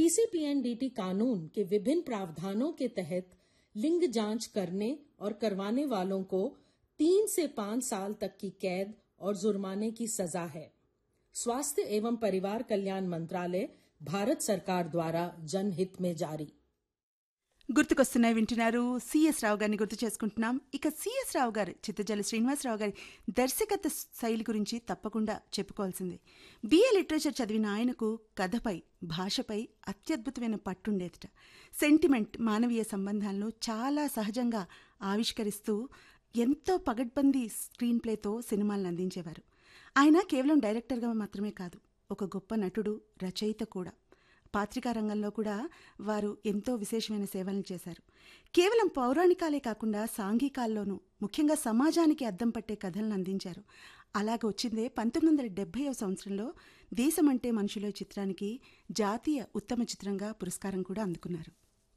PCPNDT कानून के विभिन्न प्रावधानों के तहत लिंग जांच करने और करवाने वालों को तीन से पांच साल तक की कैद और जुर्माने की सजा है स्वास्थ्य एवं परिवार कल्याण मंत्रालय भारत सरकार द्वारा जनहित में जारी గుర్తుకొస్తున్నాయి వింటున్నారు సిఎస్ రావు గారిని గుర్తు చేసుకుంటున్నాం ఇక సిఎస్ రావు గారు చిత్తజల్లి శ్రీనివాసరావు గారి దర్శకత్వ శైలి గురించి తప్పకుండా చెప్పుకోవాల్సింది బిఏ లిటరేచర్ చదివిన ఆయనకు కథపై భాషపై అత్యద్భుతమైన పట్టుండేదట సెంటిమెంట్ మానవీయ సంబంధాలను చాలా సహజంగా ఆవిష్కరిస్తూ ఎంతో పగడ్బందీ స్క్రీన్ ప్లేతో సినిమాలను అందించేవారు ఆయన కేవలం డైరెక్టర్గా మాత్రమే కాదు ఒక గొప్ప నటుడు రచయిత కూడా పాత్రికా రంగంలో కూడా వారు ఎంతో విశేషమైన సేవలను చేశారు కేవలం పౌరాణికాలే కాకుండా సాంఘికాల్లోనూ ముఖ్యంగా సమాజానికి అద్దం పట్టే కథలను అందించారు అలాగ వచ్చిందే పంతొమ్మిది వందల డెబ్బైవ సంవత్సరంలో దేశమంటే మనుషులో చిత్రానికి జాతీయ ఉత్తమ చిత్రంగా పురస్కారం కూడా అందుకున్నారు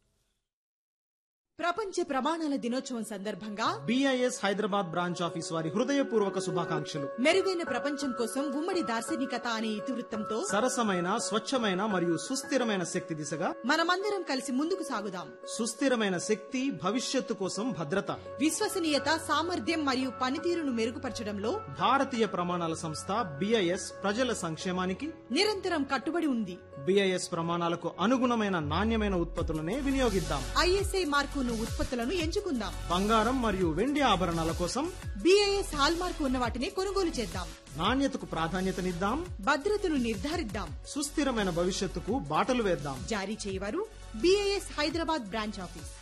ప్రపంచ ప్రమాణాల దినోత్సవం సందర్భంగా బిఐఎస్ హైదరాబాద్ బ్రాంచ్ ఆఫీస్ వారి హృదయపూర్వక శుభాకాంక్షలు మెరుగైన ప్రపంచం కోసం ఉమ్మడి దార్శనికత అనే ఇతివృత్తంతో సరసమైన స్వచ్ఛమైన మరియు సుస్థిరమైన శక్తి దిశగా మనమందరం కలిసి ముందుకు సాగుదాం సుస్థిరమైన శక్తి భవిష్యత్తు కోసం భద్రత విశ్వసనీయత సామర్థ్యం మరియు పనితీరును మెరుగుపరచడంలో భారతీయ ప్రమాణాల సంస్థ బిఐఎస్ ప్రజల సంక్షేమానికి నిరంతరం కట్టుబడి ఉంది బిఐఎస్ ప్రమాణాలకు అనుగుణమైన నాణ్యమైన ఉత్పత్తులనే వినియోగిద్దాం ఐఎస్ఐ మార్కును ఉత్పత్తులను ఎంచుకుందాం బంగారం మరియు వెండి ఆభరణాల కోసం బిఐఎస్ హాల్ మార్కు ఉన్న వాటిని కొనుగోలు చేద్దాం నాణ్యతకు ప్రాధాన్యతనిద్దాం భద్రతను నిర్ధారిద్దాం సుస్థిరమైన భవిష్యత్తుకు బాటలు వేద్దాం జారీ చేయవారు బిఐఎస్ హైదరాబాద్ బ్రాంచ్ ఆఫీస్